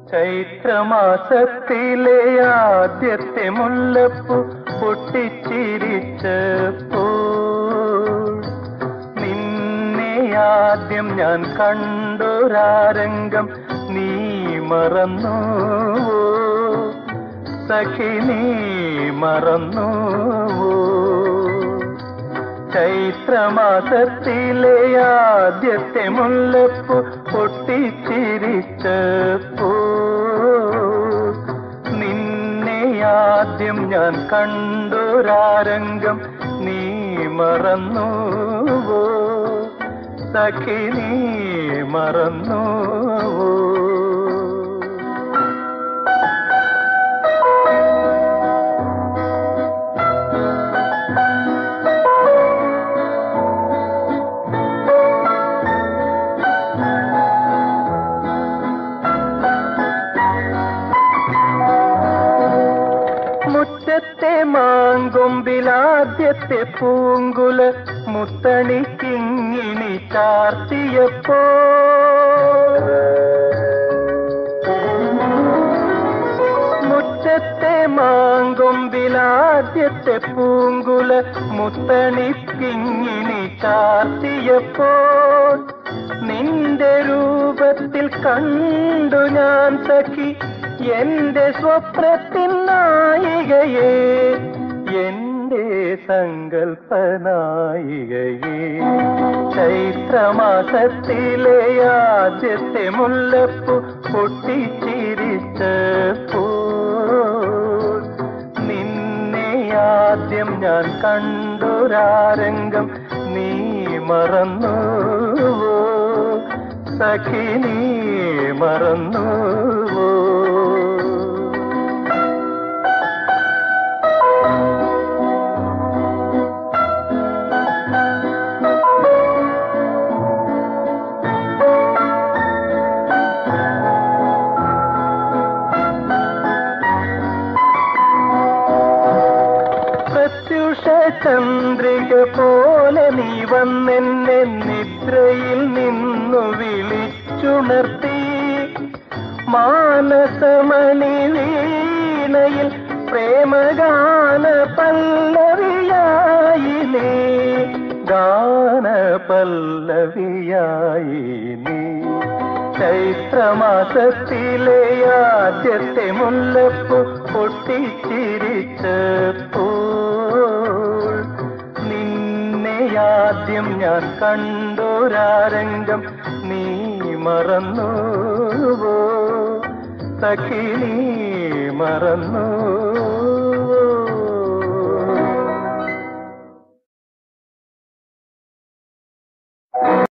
ചൈത്രമാസത്തിലെ ആദ്യത്തെ മുല്ലപ്പൂ പൊട്ടിച്ചിരിച്ചപ്പോൾ നിന്നെ ആദ്യം ഞാൻ കണ്ടൊരാരംഗം നീ മറന്നു സഖി നീ മറന്നു ചൈത്രമാസത്തിലെ ആദ്യത്തെ മുല്ലപ്പൂ പൊട്ടിച്ചിരിച്ചപ്പോ നിന്നെ ആദ്യം ഞാൻ കണ്ടൊരാരംഗം നീ മറന്നുവോ സഖി നീ മറന്നുവോ മുറ്റത്തെ മാങ്കൊമ്പിലാദ്യത്തെ പൂങ്കുല മുത്തണിക്കിങ്ങിണി ചാർത്തിയപ്പോ മുറ്റത്തെ മാങ്കൊമ്പിലാദ്യത്തെ പൂങ്കുല മുത്തണിക്കിങ്ങിണി ചാർത്തിയപ്പോൾ നിന്റെ രൂപത്തിൽ കണ്ടു ഞാൻ സഖി എന്റെ സ്വപ്നത്തിൻ നായികയെ എന്റെ സങ്കൽപ്പനായികയെ ചൈത്രമാസത്തിലെ ആദ്യത്തെ മുല്ലപ്പൂ പൊട്ടിച്ചിരിച്ചപ്പോൾ നിന്നെ ആദ്യം ഞാൻ കണ്ടൊരാരംഗം നീ മറന്നുവോ സഖി നീ മറന്നുവോ പ്രത്യുഷ ചന്ദ്രിക പോലെ നീ വന്നെന്നെ നിദ്രയിൽ നിന്നു വിളിച്ചുണർത്തി മാനസമണി വീണയിൽ പ്രേമഗാന പല്ലവിയായി നീ ഗാന പല്ലവിയായി നീ ചൈത്രമാസത്തിലെ ആദ്യത്തെ മുല്ലപ്പൂ പൊട്ടിച്ചിരിച്ചപ്പോൾ നിന്നെ ആദ്യം ഞാൻ കണ്ടൊരാരംഗം നീ മറന്നുവോ സഖി നീ മറന്നു